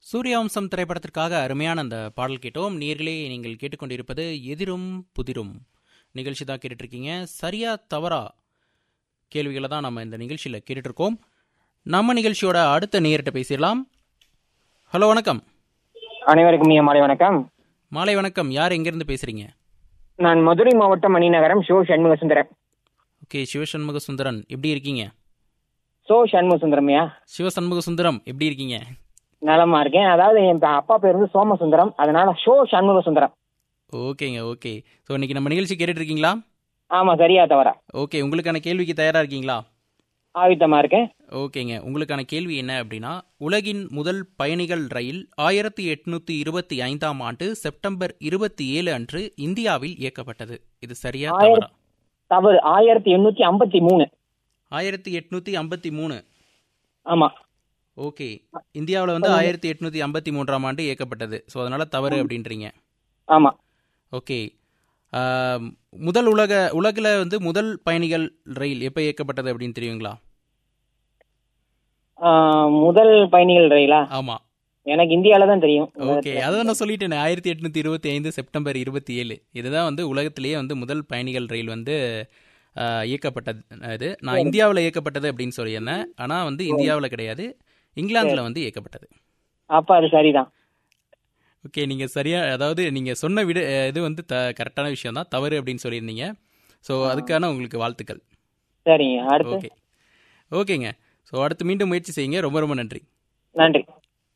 சூரியவம்சம் திரைப்படத்திற்காக அருமையான அந்த பாடல் கேட்டோம் நேர்களே நீங்கள் கேட்டுக்கொண்டிருப்பது எதிரும் புதிரும் நிகழ்ச்சி தான் கேட்டுட்டு இருக்கீங்க சரியா தவறா கேள்விகளை தான் நம்ம இந்த நிகழ்ச்சியில் கேட்டுட்டு இருக்கோம் நம்ம நிகழ்ச்சியோட அடுத்த நேரிட்ட பேசிடலாம் ஹலோ வணக்கம் அனைவருக்கும் இனிய மாலை வணக்கம் மாலை வணக்கம் யார் எங்கேருந்து பேசுறீங்க நான் மதுரை மாவட்டம் மணிநகரம் ஷோ சண்முக சுந்தரம் ஓகே சிவசண்முக சுந்தரன் எப்படி இருக்கீங்க சோ சண்முக சுந்தரம்யா சிவசண்முக சுந்தரம் எப்படி இருக்கீங்க நலமா இருக்கேன் அதாவது என் ப- அப்பா பேர் வந்து சோமசுந்தரம் அதனால ஷோ சண்முக சுந்தரம் ஓகேங்க ஓகே ஸோ இன்னைக்கு நம்ம நிகழ்ச்சி கேட்டுட்டு இருக்கீங்களா ஆமா சரியா தவறா ஓகே உங்களுக்கான கேள்விக்கு தயாராக இருக்கீங்களா ஆயுத்தமா இருக்கேன் ஓகேங்க உங்களுக்கான கேள்வி என்ன அப்படின்னா உலகின் முதல் பயணிகள் ரயில் ஆயிரத்தி எட்நூத்தி இருபத்தி ஐந்தாம் ஆண்டு செப்டம்பர் இருபத்தி ஏழு அன்று இந்தியாவில் இயக்கப்பட்டது இது சரியா ஆயிரத்தி- தவறா தவறு ஆயிரத்தி எண்ணூத்தி ஐம்பத்தி மூணு ஆயிரத்தி எட்நூத்தி ஐம்பத்தி மூணு ஆமா ஓகே இந்தியாவில் வந்து ஆயிரத்தி எட்நூத்தி ஐம்பத்தி மூன்றாம் ஆண்டு இயக்கப்பட்டது ஸோ அதனால தவறு அப்படின்றீங்க ஆமா ஓகே ஆம், முதல் உலக உலகில் வந்து முதல் பயணிகள் ரயில் எப்போ இயக்கப்பட்டது அப்படின்னு தெரியுங்களா ஆஹ், முதல் பயணிகள் ரயிலா ஆமாம் எனக்கு இந்தியால தான் தெரியும் ஓகே அதான் நான் சொல்லிட்டேனே ஆயிரத்தி எட்நூத்தி இருபத்தி ஐந்து செப்டம்பர் இருபத்தி ஏழு இதுதான் வந்து உலகத்திலேயே வந்து முதல் பயணிகள் ரயில் வந்து ஆஹ், இயக்கப்பட்டது இது நான் இந்தியாவில் இயக்கப்பட்டது அப்படின்னு சொல்லியிருந்தேன் ஆனால் வந்து இந்தியாவில் கிடையாது இங்கிலாந்தில் வந்து இயக்கப்பட்டது அப்ப அது சரிதான் ஓகே நீங்கள் சரியா அதாவது நீங்கள் சொன்ன விட அஹ், இது வந்து த கரெக்டான விஷயம் தான் தவறு அப்படின்னு சொல்லியிருந்தீங்க ஸோ அதுக்கான உங்களுக்கு வாழ்த்துக்கள் சரிங்க அடுத்து ஓகே ஓகேங்க ஸோ அடுத்து மீண்டும் முயற்சி செய்யுங்க ரொம்ப ரொம்ப நன்றி நன்றி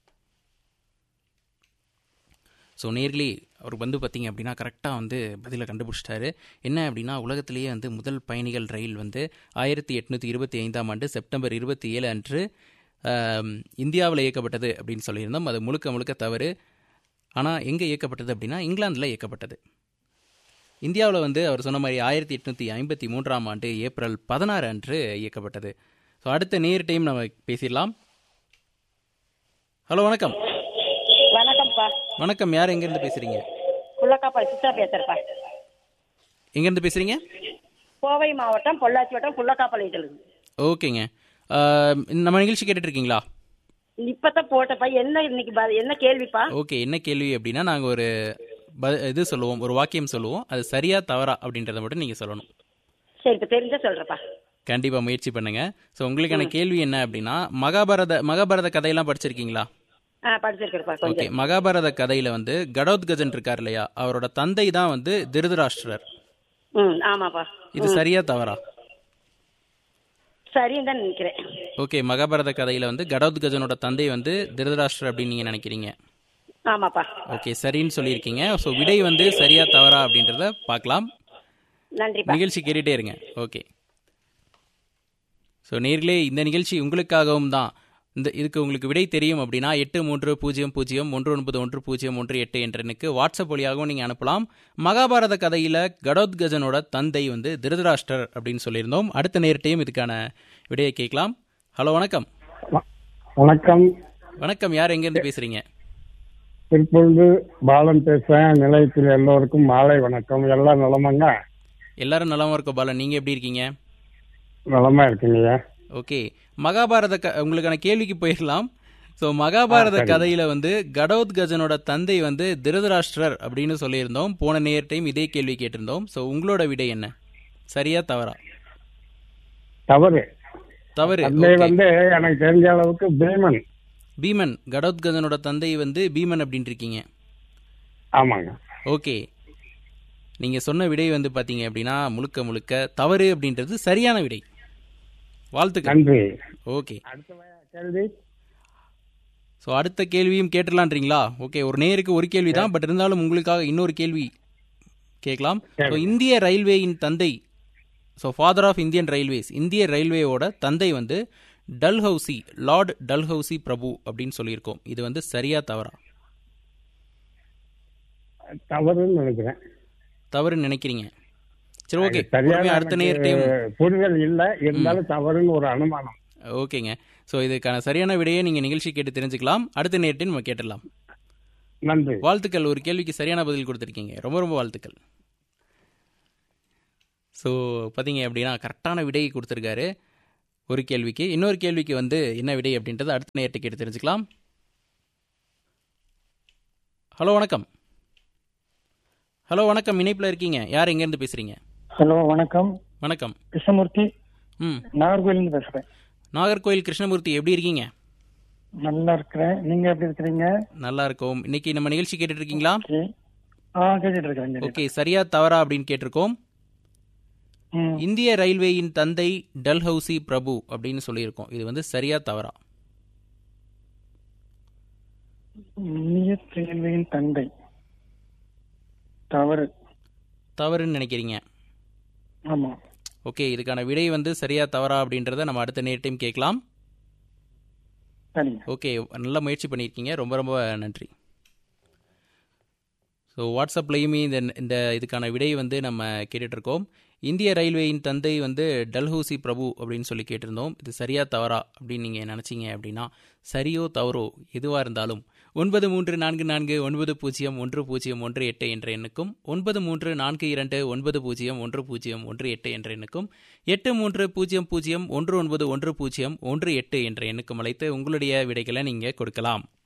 ஸோ நேர்லி அவர் வந்து பார்த்தீங்க அப்படின்னா கரெக்டாக வந்து பதிலை கண்டுபிடிச்சிட்டாரு என்ன அப்படின்னா உலகத்திலேயே வந்து முதல் பயணிகள் ரயில் வந்து ஆயிரத்தி எட்நூற்றி இருபத்தி ஐந்தாம் ஆண்டு செப்டம்பர் இருபத்தி ஏழு அன்று இந்தியாவில் இயக்கப்பட்டது அப்படின்னு சொல்லியிருந்தோம் அது முழுக்க முழுக்க தவறு ஆனால் எங்கே இயக்கப்பட்டது அப்படின்னா இங்கிலாந்தில் இயக்கப்பட்டது இந்தியாவில் வந்து அவர் சொன்ன மாதிரி ஆயிரத்தி எட்நூற்றி ஐம்பத்தி மூன்றாம் ஆண்டு ஏப்ரல் பதினாறு அன்று இயக்கப்பட்டது ஸோ அடுத்த நேர் டைம் நம்ம பேசிடலாம் ஹலோ வணக்கம் வணக்கம்ப்பா வணக்கம் யார் எங்கேருந்து பேசுகிறீங்க குள்ளக்காப்பால் சித்தா பேசுறப்பா எங்கேருந்து பேசுகிறீங்க கோவை மாவட்டம் பொள்ளாச்சி வட்டம் குள்ளக்காப்பாளையத்துல ஓகேங்க ஆஹ் நம்ம நிகழ்ச்சி கேட்டுட்டு இருக்கீங்களா இப்பதான் போட்டப்பா என்ன இன்னைக்கு ப- என்ன கேள்விப்பா ஓகே என்ன கேள்வி அப்படின்னா நாங்கள் ஒரு ப இது சொல்லுவோம் ஒரு வாக்கியம் சொல்லுவோம் அது சரியா தவறா அப்படின்றத மட்டும் நீங்கள் சொல்லணும் சரி இப்ப தெரிஞ்சா சொல்றப்பா கண்டிப்பாக முயற்சி பண்ணுங்க ஸோ உங்களுக்கான கேள்வி என்ன அப்படின்னா மகாபாரத மகாபாரத கதையெல்லாம் படிச்சிருக்கீங்களா ஆ படிச்சிருக்கிறப்பா ஓகே கொஞ்சம் மகாபாரத கதையில வந்து கடோத்கஜன் இருக்கார் இல்லையா அவரோட தந்தை தான் வந்து திருதராஷ்டிரர் ம் ஆமாப்பா இது சரியா தவறா சரின்னு தான் நினைக்கிறேன் ஓகே மகாபாரத கதையில வந்து கடோத்கஜனோட தந்தை வந்து திருதராஷ்டிரர் அப்படின்னு நீங்க நினைக்கிறீங்க ஆமாப்பா ஓகே சரின்னு சொல்லியிருக்கீங்க ஸோ விடை வந்து சரியா தவறா அப்படின்றத பார்க்கலாம் நன்றிப்பா நிகழ்ச்சி கேட்டுட்டே இருங்க ஓகே ஸோ நேர்களே இந்த நிகழ்ச்சி உங்களுக்காகவும் தான் இந்த இதுக்கு உங்களுக்கு விடை தெரியும் அப்படின்னா எட்டு மூன்று பூஜ்ஜியம் பூஜ்ஜியம் ஒன்று ஒன்பது ஒன்று பூஜ்ஜியம் ஒன்று எட்டு என்ற எண்ணுக்கு வாட்ஸ்அப் வழியாகவும் நீங்கள் அனுப்பலாம் மகாபாரத கதையில் கடோத்கஜனோட தந்தை வந்து திருதராஷ்டர் அப்படின்னு சொல்லியிருந்தோம் அடுத்த நேரட்டையும் இதுக்கான விடையை கேட்கலாம் ஹலோ வணக்கம் வ- வணக்கம் வணக்கம் யார் எங்கேருந்து பேசுகிறீங்க திருப்பூர்ந்து பாலன் பேசுறேன் நிலையத்தில் எல்லோருக்கும் மாலை வணக்கம் எல்லாம் நலமாங்க எல்லாரும் நலமா இருக்கோம் பாலன் நீங்கள் எப்படி இருக்கீங்க நலமா இருக்கீங்க ஓகே மகாபாரத க உங்களுக்கான கேள்விக்கு போயிடலாம் ஸோ மகாபாரத ஆ, சரி. கதையில வந்து கடோத்கஜனோட தந்தை வந்து திருதராஷ்டிரர் அப்படின்னு சொல்லியிருந்தோம் போன நேர் டைம் இதே கேள்வி கேட்டிருந்தோம் ஸோ உங்களோட விடை என்ன சரியா தவறா தவறு தவறு தந்தை okay. வந்து எனக்கு தெரிஞ்ச அளவுக்கு பீமன் பீமன் கடோத்கஜனோட தந்தை வந்து பீமன் அப்படின்னு இருக்கீங்க ஆமாங்க ஓகே நீங்க சொன்ன விடை வந்து பாத்தீங்க அப்படின்னா முழுக்க முழுக்க தவறு அப்படின்றது சரியான விடை வாழ்த்துக்கள் நன்றி ஓகே அடுத்த கேள்வி ஸோ அடுத்த கேள்வியும் கேட்டுடலான்றீங்களா ஓகே ஒரு நேருக்கு ஒரு கேள்வி தான் பட் இருந்தாலும் உங்களுக்காக இன்னொரு கேள்வி கேட்கலாம் ஸோ இந்திய ரயில்வேயின் தந்தை so father of Indian railways இந்திய ரயில்வேயோட தந்தை வந்து டல்ஹவுசி லார்ட் டல்ஹவுசி பிரபு அப்படின்னு சொல்லியிருக்கோம் இது வந்து சரியா தவறா தவறுன்னு நினைக்கிறேன் தவறுன்னு நினைக்கிறீங்க சரி ஓகே அது சரியான அடுத்த எனக்கு நேரத்தையும் புரிதல் இல்ல இருந்தாலும் தவறுன்னு ஒரு அனுமானம் ஓகேங்க ஸோ இதுக்கான சரியான விடையை நீங்கள் நிகழ்ச்சி கேட்டு தெரிஞ்சுக்கலாம் அடுத்த நேரத்தையும் நம்ம கேட்டுடலாம் நன்றி வாழ்த்துக்கள் ஒரு கேள்விக்கு சரியான பதில் கொடுத்துருக்கீங்க ரொம்ப ரொம்ப வாழ்த்துக்கள் ஸோ பார்த்தீங்க அப்படின்னா கரெக்டான விடையை கொடுத்துருக்காரு ஒரு கேள்விக்கு இன்னொரு கேள்விக்கு வந்து என்ன விடை அப்படின்றத அடுத்த நேரத்தை கேட்டு தெரிஞ்சுக்கலாம் ஹலோ வணக்கம் ஹலோ வணக்கம் இணைப்பில் இருக்கீங்க யார் எங்கேருந்து பேசுகிறீங்க ஹலோ வணக்கம் வணக்கம் கிருஷ்ணமூர்த்தி ம் நாகர்கோயிலிருந்து பேசுறேன் நாகர்கோயில் கிருஷ்ணமூர்த்தி எப்படி இருக்கீங்க நல்லா இருக்கிறேன் நீங்க எப்படி இருக்கிறீங்க நல்லா இருக்கோம் இன்னைக்கு நம்ம நிகழ்ச்சி கேட்டுட்டு இருக்கீங்களா ஓகே ஆ கேட்டுட்டு இருக்கேன் கேட்டுட்டு ஓகே சரியா தவறா அப்படின்னு கேட்டிருக்கோம் ம். இந்திய ரயில்வேயின் தந்தை டல்ஹவுசி பிரபு அப்படின்னு சொல்லியிருக்கோம் இது வந்து சரியா தவறா இந்திய ரயில்வேயின் தந்தை தவறு தவறுன்னு நினைக்கிறீங்க ஆமா ஓகே இதுக்கான விடை வந்து சரியா தவறா அப்படின்றத நம்ம அடுத்த நேரத்தையும் கேட்கலாம் சரிங்க ஓகே நல்ல முயற்சி பண்ணியிருக்கீங்க ரொம்ப ரொம்ப நன்றி ஸோ வாட்ஸ்அப்லேயுமே இந்த இந்த இதுக்கான விடை வந்து நம்ம கேட்டுட்ருக்கோம் இந்திய ரயில்வேயின் தந்தை வந்து டல்ஹூசி பிரபு அப்படின்னு சொல்லி கேட்டிருந்தோம் இது சரியா தவறா அப்படின்னு நீங்கள் நினச்சிங்க அப்படின்னா சரியோ தவறோ எதுவாக இருந்தாலும் ஒன்பது மூன்று நான்கு நான்கு ஒன்பது பூஜ்ஜியம் ஒன்று பூஜ்ஜியம் ஒன்று எட்டு என்ற எண்ணுக்கும் ஒன்பது மூன்று நான்கு இரண்டு ஒன்பது பூஜ்ஜியம் ஒன்று பூஜ்ஜியம் ஒன்று எட்டு என்ற எண்ணுக்கும் எட்டு மூன்று பூஜ்ஜியம் பூஜ்ஜியம் ஒன்று ஒன்பது ஒன்று பூஜ்ஜியம் ஒன்று எட்டு என்ற எண்ணுக்கும் அழைத்து உங்களுடைய விடைகளை நீங்கள் கொடுக்கலாம்